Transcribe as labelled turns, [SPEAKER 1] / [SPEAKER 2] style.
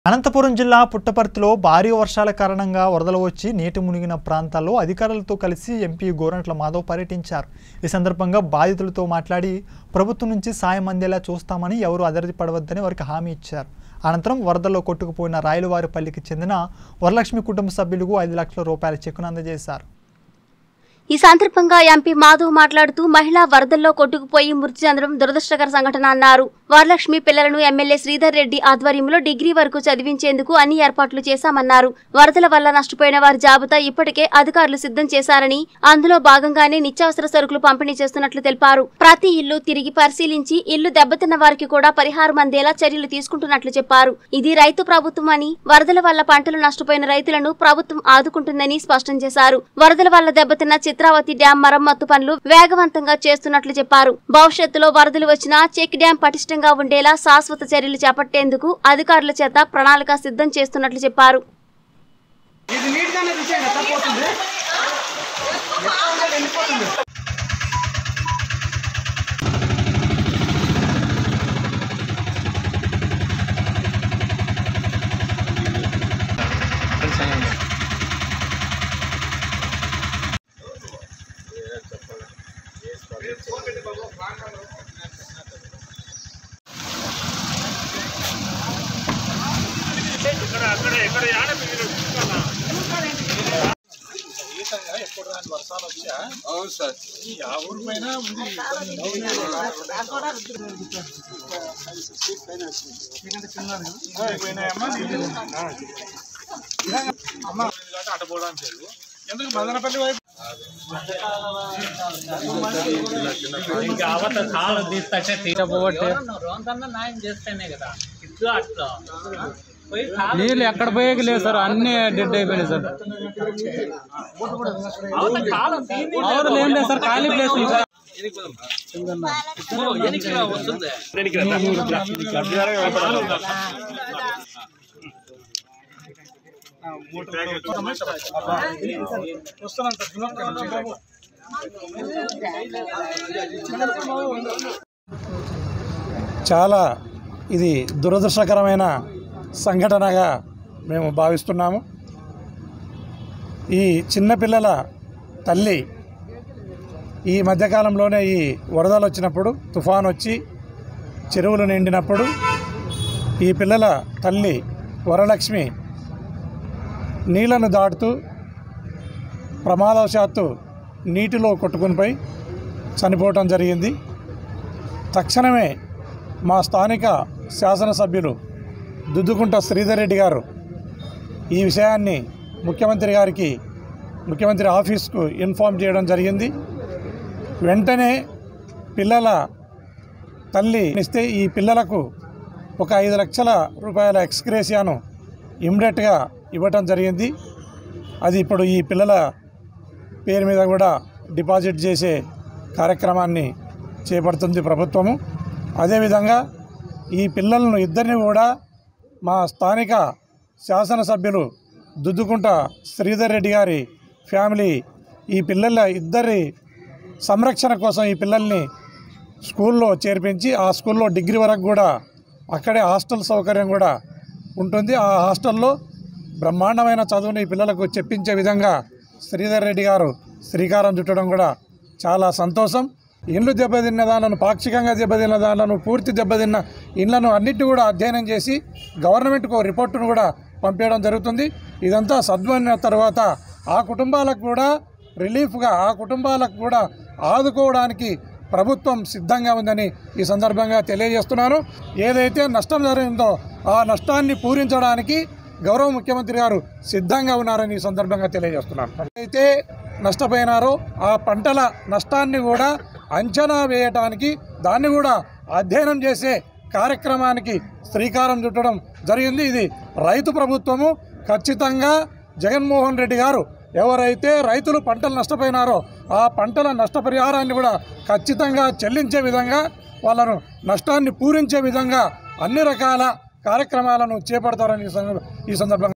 [SPEAKER 1] అనంతపురం జిల్లా పుట్టపర్తిలో భారీ వర్షాల కారణంగా వరదలు వచ్చి నీటి మునిగిన ప్రాంతాల్లో అధికారులతో కలిసి ఎంపీ గోరంట్ల మాధవ్ పర్యటించారు ఈ సందర్భంగా బాధితులతో మాట్లాడి ప్రభుత్వం నుంచి సాయం అందేలా చూస్తామని ఎవరు అదరది పడవద్దని వారికి హామీ ఇచ్చారు అనంతరం వరదల్లో కొట్టుకుపోయిన రాయలవారిపల్లికి చెందిన వరలక్ష్మి కుటుంబ సభ్యులకు ఐదు లక్షల రూపాయల చెక్కును అందజేశారు
[SPEAKER 2] ఈ సందర్భంగా ఎంపీ మాధవ్ మాట్లాడుతూ మహిళా వరదల్లో కొట్టుకుపోయి మృతి చెందడం దురదృష్టకర సంఘటన అన్నారు వరలక్ష్మి పిల్లలను ఎమ్మెల్యే శ్రీధర్ రెడ్డి ఆధ్వర్యంలో డిగ్రీ వరకు చదివించేందుకు అన్ని ఏర్పాట్లు చేశామన్నారు వరదల వల్ల నష్టపోయిన వారి జాబితా ఇప్పటికే అధికారులు సిద్ధం చేశారని అందులో భాగంగానే నిత్యావసర సరుకులు పంపిణీ చేస్తున్నట్లు తెలిపారు ప్రతి ఇల్లు తిరిగి పరిశీలించి ఇల్లు దెబ్బతిన్న వారికి కూడా పరిహారం అందేలా చర్యలు తీసుకుంటున్నట్లు చెప్పారు ఇది రైతు ప్రభుత్వం అని వరదల వల్ల పంటలు నష్టపోయిన రైతులను ప్రభుత్వం ఆదుకుంటుందని స్పష్టం చేశారు వరదల వల్ల దెబ్బతిన్న చిత్రావతి డ్యాం మరమ్మత్తు పనులు వేగవంతంగా చేస్తున్నట్లు చెప్పారు భవిష్యత్తులో వరదలు వచ్చినా చెక్ డ్యాం పటిష్టంగా ఉండేలా శాశ్వత చర్యలు చేపట్టేందుకు అధికారుల చేత ప్రణాళిక సిద్ధం చేస్తున్నట్లు చెప్పారు
[SPEAKER 3] ఇది నీట్ గానే తీసేయండి తప్పిపోతుంది ఎట్లా ఉండాలి వెళ్ళిపోతుంది
[SPEAKER 4] అవును సార్
[SPEAKER 3] ఎందుకు మదనపల్లి వైపు
[SPEAKER 5] ఇంకా అవత కాలు తీస్తే తీరపోవట్టే రోంతన్న న్యాయం చేస్తేనే కదా ఇట్లా అట్లా పోయి కాలు
[SPEAKER 6] నీళ్ళు ఎక్కడ పోయేకి లేదు సార్ అన్ని డెడ్ అయిపోయినాయి సార్
[SPEAKER 5] అవత కాలు తీయండి.
[SPEAKER 6] అవతల ఏం లేదు సార్ ఖాళీ ప్లేస్ ఉంది సార్.
[SPEAKER 5] ఓ, ఎనికి వస్తుంది
[SPEAKER 3] వస్తున్నాను సార్ గుణం
[SPEAKER 7] చాలా ఇది దురదృష్టకరమైన సంఘటనగా మేము భావిస్తున్నాము ఈ చిన్నపిల్లల తల్లి ఈ మధ్యకాలంలోనే ఈ వరదలు వచ్చినప్పుడు తుఫాన్ వచ్చి చెరువులు నిండినప్పుడు ఈ పిల్లల తల్లి వరలక్ష్మి నీళ్లను దాటుతూ ప్రమాదవశాత్తు నీటిలో కొట్టుకునిపోయి చనిపోవటం జరిగింది తక్షణమే మా స్థానిక శాసనసభ్యులు దుద్దుకుంట శ్రీధర్ రెడ్డి గారు ఈ విషయాన్ని ముఖ్యమంత్రి గారికి ముఖ్యమంత్రి ఆఫీస్కు ఇన్ఫామ్ చేయడం జరిగింది వెంటనే పిల్లల తల్లి ఇస్తే ఈ పిల్లలకు ఒక ఐదు లక్షల రూపాయల ఎక్స్గ్రేసియాను ఇమ్మీడియట్గా ఇవ్వటం జరిగింది అది ఇప్పుడు ఈ పిల్లల పేరు మీద కూడా డిపాజిట్ చేసే కార్యక్రమాన్ని చేపడుతుంది ప్రభుత్వము అదేవిధంగా ఈ పిల్లలను ఇద్దరిని కూడా మా స్థానిక శాసనసభ్యులు దుద్దుకుంట శ్రీధర్ రెడ్డి గారి ఫ్యామిలీ ఈ పిల్లల ఇద్దరి సంరక్షణ కోసం ఈ పిల్లల్ని స్కూల్లో చేర్పించి ఆ స్కూల్లో డిగ్రీ వరకు కూడా అక్కడే హాస్టల్ సౌకర్యం కూడా ఉంటుంది ఆ హాస్టల్లో బ్రహ్మాండమైన చదువుని ఈ పిల్లలకు చెప్పించే విధంగా శ్రీధర్ రెడ్డి గారు శ్రీకారం చుట్టడం కూడా చాలా సంతోషం ఇండ్లు దెబ్బతిన్న దానిలను పాక్షికంగా దెబ్బతిన్న దానిలను పూర్తి దెబ్బతిన్న ఇండ్లను అన్నిటి కూడా అధ్యయనం చేసి గవర్నమెంట్కు ఓ రిపోర్టును కూడా పంపించడం జరుగుతుంది ఇదంతా సద్మైన తర్వాత ఆ కుటుంబాలకు కూడా రిలీఫ్గా ఆ కుటుంబాలకు కూడా ఆదుకోవడానికి ప్రభుత్వం సిద్ధంగా ఉందని ఈ సందర్భంగా తెలియజేస్తున్నాను ఏదైతే నష్టం జరిగిందో ఆ నష్టాన్ని పూరించడానికి గౌరవ ముఖ్యమంత్రి గారు సిద్ధంగా ఉన్నారని ఈ సందర్భంగా తెలియజేస్తున్నాను అయితే నష్టపోయినారో ఆ పంటల నష్టాన్ని కూడా అంచనా వేయటానికి దాన్ని కూడా అధ్యయనం చేసే కార్యక్రమానికి శ్రీకారం చుట్టడం జరిగింది ఇది రైతు ప్రభుత్వము ఖచ్చితంగా జగన్మోహన్ రెడ్డి గారు ఎవరైతే రైతులు పంటలు నష్టపోయినారో ఆ పంటల నష్టపరిహారాన్ని కూడా ఖచ్చితంగా చెల్లించే విధంగా వాళ్ళను నష్టాన్ని పూరించే విధంగా అన్ని రకాల కార్యక్రమాలను చేపడతారని ఈ సందర్భ- ఈ సందర్భంగా